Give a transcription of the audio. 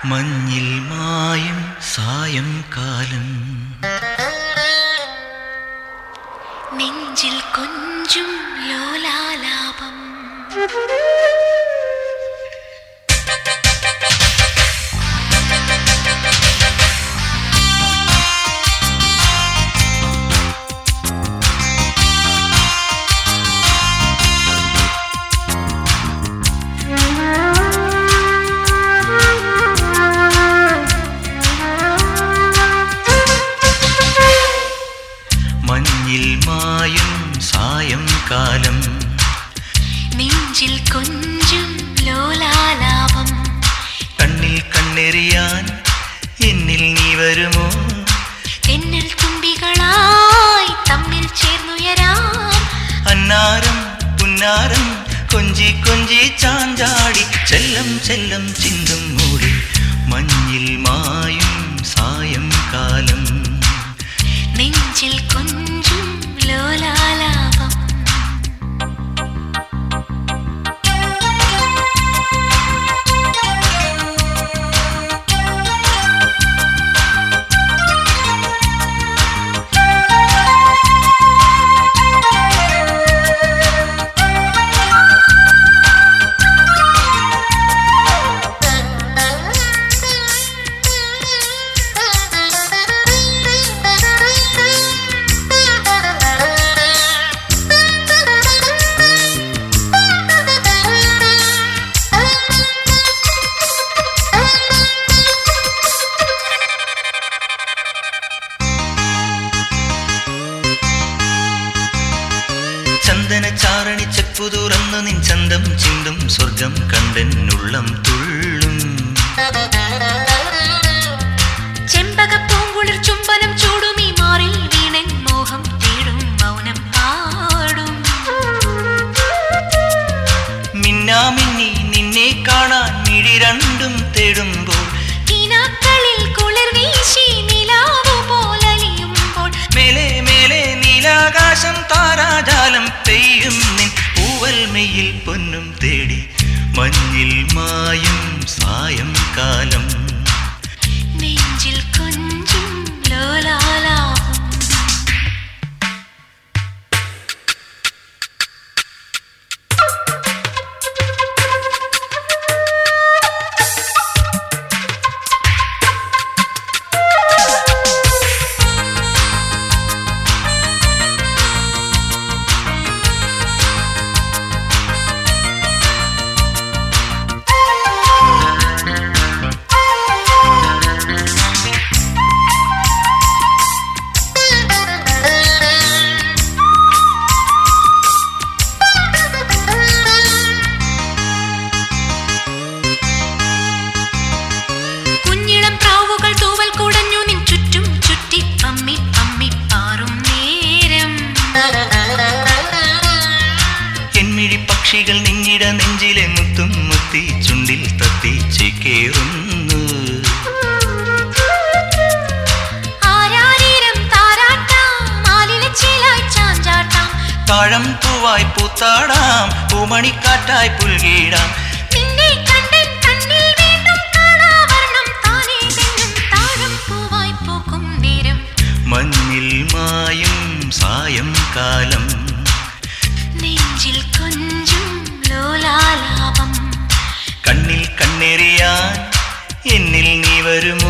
മഞ്ഞിൽ മായും സായം കാലം നെഞ്ചിൽ കൊഞ്ചും ലോലാലാപം മഞ്ഞിൽ മായും സായം കാലം നെഞ്ചിൽ കൊഞ്ചും ലോലാലാപം കണ്ണിൽ കണ്ണെറിയാൻ എന്നിൽ നീ വരുമോ എന്നിൽ തുമ്പികളായി തമ്മിൽ ചേർന്നുയരാം അന്നാരം പുന്നാരം കൊഞ്ചി കൊഞ്ചി ചാഞ്ചാടി ചെല്ലം ചെല്ലം ചിന്തും മൂടി മഞ്ഞിൽ മായും സായം കാലം നെഞ്ചിൽ കൊഞ്ചും ലോലാലാപം ചന്ദന ചാരണി ചെപ്പു തുറന്നു നിൻ ചന്തം ചിന്തും സ്വർഗം കണ്ടെന്നുള്ളം തുള്ളും ചെമ്പകപ്പൂങ്കുളിർ ചുംബനം ചൂടുമീ മാറിൽ വീണൻ മോഹം തേടും മൗനം പാടും മിന്നാമിന്നി നിന്നെ കാണാൻ മിഴി രണ്ടും തേടുമ്പോൾ കിനാക്കളിൽ കുളിർ വീശി നിലാവു പോലലിയുമ്പോൾ മേലെ മേലെ നീലാകാശം താരാജാലം പെയ്യും നിൻ പൂവൽ മെയ്യിൽ പൊന്നും തേടി മഞ്ഞിൽ മായും സായം കാലം നെഞ്ചിൽ കൊഞ്ചും ലോലാലാപം കുഞ്ഞിളം പ്രാവുകൾ തൂവൽ കുടഞ്ഞു നിൻ ചുറ്റും ചുറ്റി പമ്മി പമ്മി പാറും നേരം എന്മിഴി പക്ഷികൾ നിന്നിട നെഞ്ചിലെ മുത്തും മുത്തി ചുണ്ടിൽ തത്തി ചേക്കേറുന്നു ആരാരീരം താരാട്ടാം ആലിലച്ചേലായി ചാഞ്ചാട്ടാം താഴം പൂവായി പൂത്താടാം പൂമണിക്കാറ്റായി പുൽകീടാം നിന്നെ കണ്ടെൻ കണ്ണിൽ വീണ്ടും കാണാവർണ്ണം താനേ തെന്നും താഴം പൂവായി പൂക്കും നേരം മഞ്ഞിൽ മായും സായം കാലം നെഞ്ചിൽ കൊഞ്ചും ലോലാലാപം കണ്ണിൽ കണ്ണെറിയാൻ എന്നിൽ നീ വരുമോ